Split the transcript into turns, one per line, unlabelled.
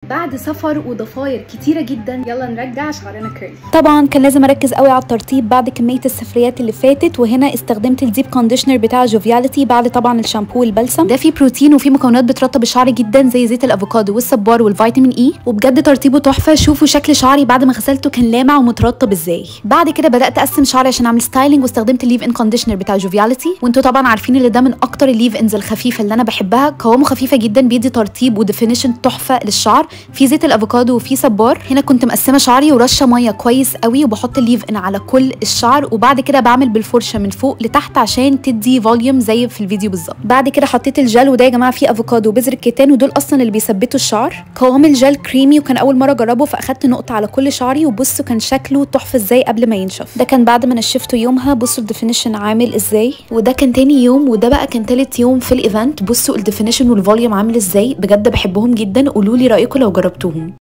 بعد سفر وضفاير كتيره جدا يلا نرجع شعرنا كيرلي
طبعا كان لازم اركز قوي على الترطيب بعد كميه السفريات اللي فاتت وهنا استخدمت الديب كونديشنر بتاع جوفياليتي بعد طبعا الشامبو والبلسم ده فيه بروتين وفيه مكونات بترطب الشعر جدا زي زيت الافوكادو والصبار والفيتامين اي وبجد ترطيبه تحفه شوفوا شكل شعري بعد ما غسلته كان لامع ومترطب ازاي بعد كده بدات اقسم شعري عشان اعمل ستايلينج واستخدمت الليف ان كونديشنر بتاع جوفياليتي وانتوا طبعا عارفين ان ده من اكتر الليف انز الخفيفه اللي انا بحبها قوامه خفيفه جدا بيدي ترطيب وديفينيشن تحفه للشعر في زيت الافوكادو وفي صبار هنا كنت مقسمه شعري ورشه ميه كويس قوي وبحط الليف ان على كل الشعر وبعد كده بعمل بالفرشه من فوق لتحت عشان تدي فوليوم زي في الفيديو بالظبط بعد كده حطيت الجل وده يا جماعه فيه افوكادو وبذر الكتان ودول اصلا اللي بيثبتوا الشعر قوام الجل كريمي وكان اول مره اجربه فاخدت نقطه على كل شعري وبصوا كان شكله تحفه ازاي قبل ما ينشف ده كان بعد ما نشفته يومها بصوا الديفينيشن عامل ازاي وده كان تاني يوم وده بقى كان تالت يوم في الايفنت بصوا الديفينيشن والفوليوم عامل ازاي بجد بحبهم جدا قولوا لي رايكم لو جربتوهم